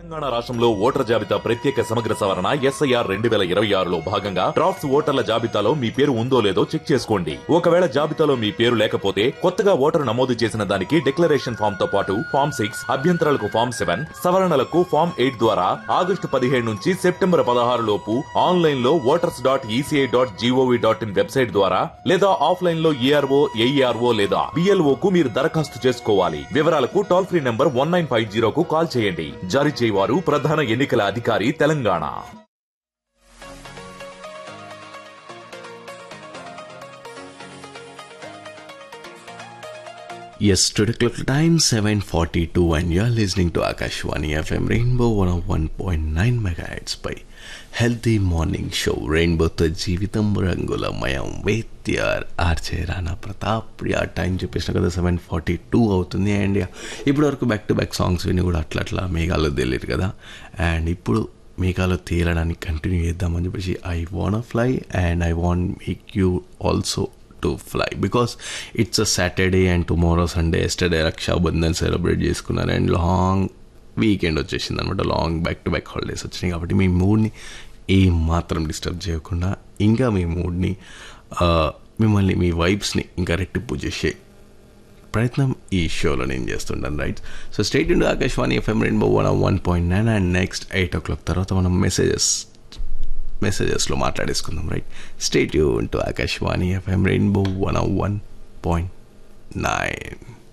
తెలంగాణ రాష్ట్రంలో ఓటర్ జాబితా ప్రత్యేక సమగ్ర సవరణ ఎస్ఐఆర్ రెండు వేల ఇరవై ఆరులో భాగంగా డ్రాఫ్ట్స్ ఓటర్ల జాబితాలో మీ పేరు ఉందో లేదో చెక్ చేసుకోండి ఒకవేళ జాబితాలో మీ పేరు లేకపోతే కొత్తగా ఓటరు నమోదు చేసిన దానికి డిక్లరేషన్ ఫామ్ తో పాటు ఫామ్ సిక్స్ అభ్యంతరాలకు ఫామ్ సెవెన్ సవరణలకు ఫామ్ ఎయిట్ ద్వారా ఆగస్టు పదిహేడు నుంచి సెప్టెంబర్ పదహారు లోపు ఆన్లైన్ లో voters dot ECI dot GOV dot in website ద్వారా లేదా ఆఫ్లైన్ లో ఏఆర్ఓ ఏఈఆర్ఓ లేదా బిఎల్ఓ కు మీరు దరఖాస్తు చేసుకోవాలి వివరాలకు toll free number one nine five జీరోకు కాల్ చేయండి జారీ చేయవారు ప్రధాన ఎన్నికల అధికారి Telangana Yes, today clock time 7:42 and you're listening to Akashwani FM Rainbow 101.9 megahertz పై హెల్తీ మార్నింగ్ షో రెయిన్బోతో జీవితం రంగులమయం with your RJ Rana Pratap ఆ టైం చెప్పేసిన కదా సెవెన్ ఫార్టీ టూ అవుతుంది అండ్ ఇప్పటి వరకు బ్యాక్ టు బ్యాక్ సాంగ్స్ విని కూడా అట్లా అట్లా మేఘాలు తెలియదు కదా అండ్ ఇప్పుడు మేఘాలు తేలడానికి కంటిన్యూ చేద్దామని చెప్పేసి I want fly and I want make you also to fly because it's a Saturday and tomorrow Sunday yesterday Rakshabandhan celebrate చేసుకున్నారు అండ్ లాంగ్ వీకెండ్ వచ్చేసింది అనమాట long back to back holidays వచ్చినాయి కాబట్టి మీ మూడ్ని ఏం మాత్రం డిస్టర్బ్ చేయకుండా ఇంకా మీ మూడ్ని మిమ్మల్ని మీ వైబ్స్ని ఇంకా రెట్టింపు చేసే ప్రయత్నం ఈ షోలో నేను చేస్తుంటాను right so stay tuned Akashvani FM Rainbow one one point nine and next eight o'clock తర్వాత మనం మెసేజెస్ మెసేజెస్లో మాట్లాడేసుకుందాం రైట్ స్టేట్ యూ to Akashvani FM Rainbow one one point nine